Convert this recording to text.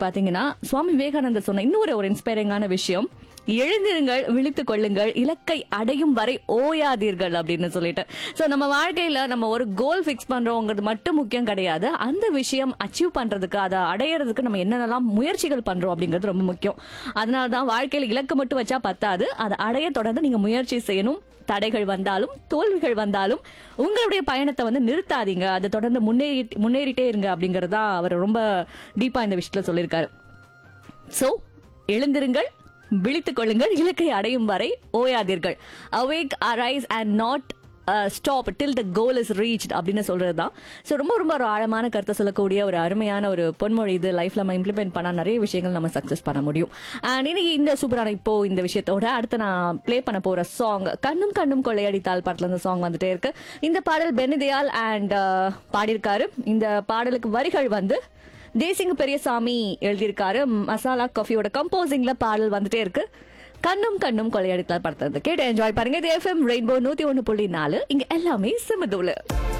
பாத்தீங்கன்னா சுவாமி விவேகானந்தர் சொன்ன இன்னொரு ஒரு இன்ஸ்பைரிங்கான விஷயம் எழுந்திருங்கள் விழித்துக் கொள்ளுங்கள் இலக்கை அடையும் வரை ஓயாதீர்கள் அப்படின்னு சொல்லிட்டு சோ நம்ம வாழ்க்கையில நம்ம ஒரு கோல் ஃபிக்ஸ் பண்றோங்கிறது மட்டும் முக்கியம் கிடையாது அந்த விஷயம் அச்சீவ் பண்றதுக்கு அதை அடையறதுக்கு நம்ம என்னென்னலாம் முயற்சிகள் பண்றோம் அப்படிங்கிறது ரொம்ப முக்கியம் அதனால தான் வாழ்க்கையில இலக்கு மட்டும் வச்சா பத்தாது அதை அடைய தொடர்ந்து நீங்க முயற்சி செய்யணும் தடைகள் வந்தாலும் தோல்விகள் வந்தாலும் உங்களுடைய பயணத்தை வந்து நிறுத்தாதீங்க அதை தொடர்ந்து முன்னேறி முன்னேறிட்டே இருங்க அப்படிங்கறதா அவர் ரொம்ப டீப்பா இந்த விஷயத்துல சொல்லியிருக்காரு சோ எழுந்திருங்கள் விழித்துக் கொள்ளுங்கள் இலக்கை அடையும் வரை ஓயாதீர்கள் awake arise and not stop till the goal is reach அப்படின்னு சொல்றது தான் ஸோ ரொம்ப ரொம்ப ஒரு ஆழமான கருத்தை சொல்லக்கூடிய ஒரு அருமையான ஒரு பொன்மொழி இது லைஃப்ல நம்ம இம்ப்ளிமெண்ட் பண்ணா நிறைய விஷயங்கள் நம்ம சக்சஸ் பண்ண முடியும் அண்ட் இன்னைக்கு இந்த சூப்பரான இப்போ இந்த விஷயத்தோட அடுத்து நான் ப்ளே பண்ண போற சாங் கண்ணும் கண்ணும் கொள்ளையடித்தால் பாட்டுல இந்த சாங் வந்துட்டே இருக்கு இந்த பாடல் பெனிதயால் அண்ட் பாடியிருக்காரு இந்த பாடலுக்கு வரிகள் வந்து தேசிங்க பெரியசாமி எழுதியிருக்காரு மசாலா காஃபியோட கம்போசிங்ல பாடல் வந்துட்டே இருக்கு கண்ணும் கண்ணும் கொள்ளையடித்தால் படத்தை கேட்டு என்ஜாய் பாருங்க இது எஃப்எம் ரெயின்போ நூத்தி ஒண்ணு புள்ளி நாலு இங்க எல்லாமே சிமதூளு